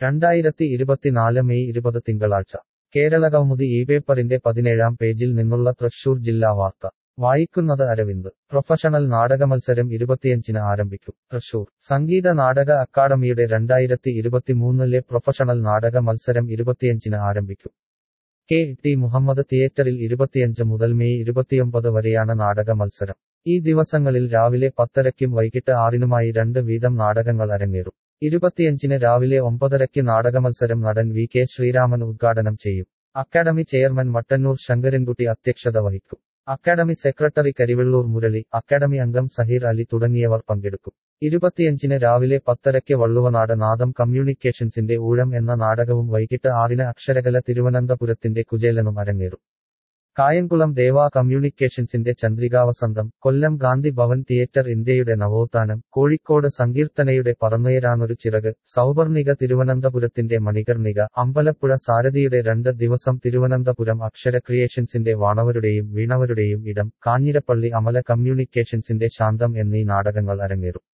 രണ്ടായിരത്തി ഇരുപത്തിനാല് മെയ് ഇരുപത് തിങ്കളാഴ്ച കേരള കൗമുദി ഈ പേപ്പറിന്റെ പതിനേഴാം പേജിൽ നിന്നുള്ള തൃശൂർ ജില്ലാ വാർത്ത വായിക്കുന്നത് അരവിന്ദ് പ്രൊഫഷണൽ നാടകമത്സരം ഇരുപത്തിയഞ്ചിന് ആരംഭിക്കും തൃശൂർ സംഗീത നാടക അക്കാദമിയുടെ രണ്ടായിരത്തി ഇരുപത്തിമൂന്നിലെ പ്രൊഫഷണൽ നാടക മത്സരം ഇരുപത്തിയഞ്ചിന് ആരംഭിക്കും കെ ടി മുഹമ്മദ് തിയേറ്ററിൽ ഇരുപത്തിയഞ്ച് മുതൽ മെയ് ഇരുപത്തിയൊമ്പത് വരെയാണ് നാടക മത്സരം ഈ ദിവസങ്ങളിൽ രാവിലെ പത്തരയ്ക്കും വൈകിട്ട് ആറിനുമായി രണ്ട് വീതം നാടകങ്ങൾ അരങ്ങേറും ഇരുപത്തിയഞ്ചിന് രാവിലെ ഒമ്പതരയ്ക്ക് നാടകമത്സരം നടൻ വി കെ ശ്രീരാമൻ ഉദ്ഘാടനം ചെയ്യും അക്കാദമി ചെയർമാൻ മട്ടന്നൂർ ശങ്കരൻകുട്ടി അധ്യക്ഷത വഹിക്കും academy secretary Karivellur Murali academy അംഗം സഹീർ അലി തുടങ്ങിയവർ പങ്കെടുക്കും ഇരുപത്തിയഞ്ചിന് രാവിലെ പത്തരയ്ക്ക് വള്ളുവനാട് നാദം കമ്മ്യൂണിക്കേഷൻസിന്റെ ഊഴം എന്ന നാടകവും വൈകിട്ട് ആറിന് അക്ഷരകല തിരുവനന്തപുരത്തിന്റെ കുചേലനും അരങ്ങേറും കായംകുളം ദേവാ കമ്മ്യൂണിക്കേഷൻസിന്റെ ചന്ദ്രികാവസന്തം കൊല്ലം ഗാന്ധി ഭവൻ തിയേറ്റർ ഇന്ത്യയുടെ നവോത്ഥാനം കോഴിക്കോട് സങ്കീർത്തനയുടെ പറന്നുയരാനൊരു ചിറക് സൗവർണിക തിരുവനന്തപുരത്തിന്റെ മണികർണിക അമ്പലപ്പുഴ സാരഥിയുടെ രണ്ട് ദിവസം തിരുവനന്തപുരം അക്ഷര ക്രിയേഷൻസിന്റെ വാണവരുടെയും വീണവരുടെയും ഇടം കാഞ്ഞിരപ്പള്ളി അമല കമ്മ്യൂണിക്കേഷൻസിന്റെ ശാന്തം എന്നീ നാടകങ്ങൾ അരങ്ങേറും